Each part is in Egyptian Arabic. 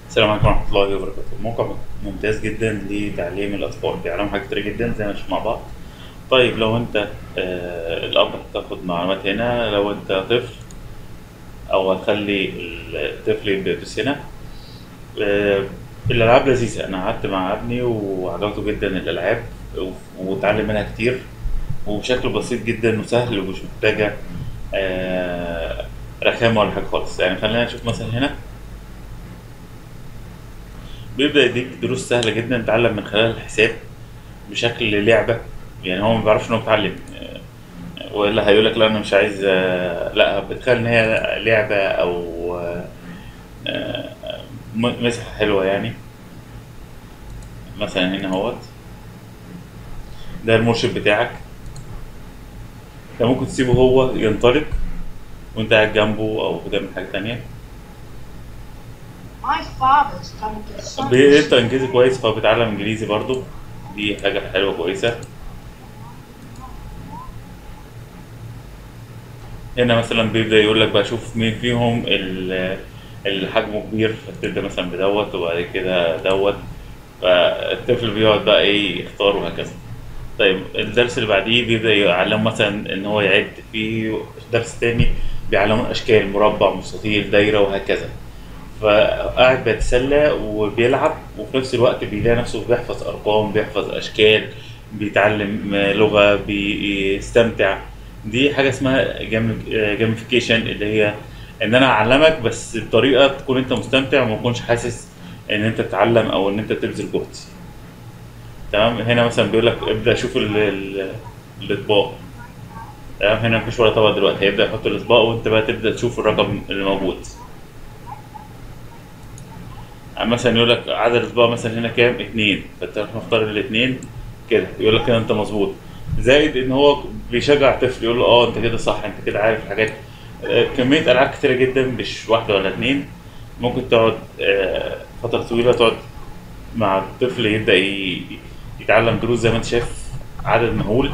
السلام عليكم ورحمة الله وبركاته موقع ممتاز جدا لتعليم الأطفال بيعلموا حاجات كتير جدا زي ما نشوف مع بعض طيب لو أنت آه الأب هتاخد معلومات هنا لو أنت طفل أو هتخلي الطفل يبدأ يدرس هنا آه الألعاب لذيذة أنا قعدت مع ابني وعجبته جدا الألعاب و- واتعلم منها كتير وبشكل بسيط جدا وسهل ومش محتاجة آه رخامة ولا حاجة خالص يعني خلينا نشوف مثلا هنا بيبدأ يديك دروس سهلة جدا تتعلم من خلال الحساب بشكل لعبة يعني هو ما بيعرفش إن هو بيتعلم آه، وإلا هيقول لك لا أنا مش عايز آه، لا بتخيل إن هي لعبة أو آه، آه، م- مسحة حلوة يعني مثلا هنا اهوت ده المرشد بتاعك انت ممكن تسيبه هو ينطلق وانت قاعد جنبه او بتعمل حاجة تانية My father's coming to the sun. بيقرا انجليزي كويس فهو بيتعلم انجليزي برضو دي حاجة حلوة كويسة هنا مثلا بيبدأ يقول لك بقى شوف مين فيهم ال- اللي حجمه كبير فتبدأ مثلا بدوت وبعد كده دوت فالطفل بيقعد بقى ايه يختار وهكذا طيب الدرس اللي بعديه بيبدأ يعلمه مثلا ان هو يعد في درس تاني بيعلمه الاشكال مربع مستطيل دايرة وهكذا فقاعد بيتسلى وبيلعب وفي نفس الوقت بيلاقي نفسه بيحفظ ارقام بيحفظ اشكال بيتعلم لغه بيستمتع دي حاجه اسمها جيميفيكيشن اللي هي ان انا اعلمك بس بطريقه تكون انت مستمتع وما تكونش حاسس ان انت بتتعلم او ان انت بتبذل جهد تمام هنا مثلا بيقول لك ابدا شوف ال- ال- الاطباق تمام هنا مفيش ولا طبق دلوقتي هيبدا يحط الاطباق وانت بقى تبدا تشوف الرقم اللي موجود يعني مثلا يقول لك عدد الاطباق مثلا هنا كام؟ اتنين فانت تروح مختار الاتنين كده يقول لك كده انت مظبوط زائد ان هو بيشجع الطفل يقول له اه انت كده صح انت كده عارف حاجات آه، كمية العاب كتيرة جدا مش واحدة ولا اتنين ممكن تقعد آه، فترة طويلة تقعد مع الطفل يبدأ ي- يتعلم دروس زي ما انت شايف عدد مهول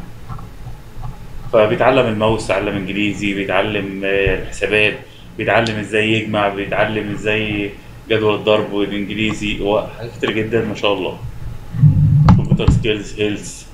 فبيتعلم الماوس بيتعلم انجليزي بيتعلم آه، الحسابات بيتعلم ازاي يجمع بيتعلم ازاي جدول الضرب والانجليزي هو حاجات كتير جدا ما شاء الله كمبيوتر سكيلز هيلث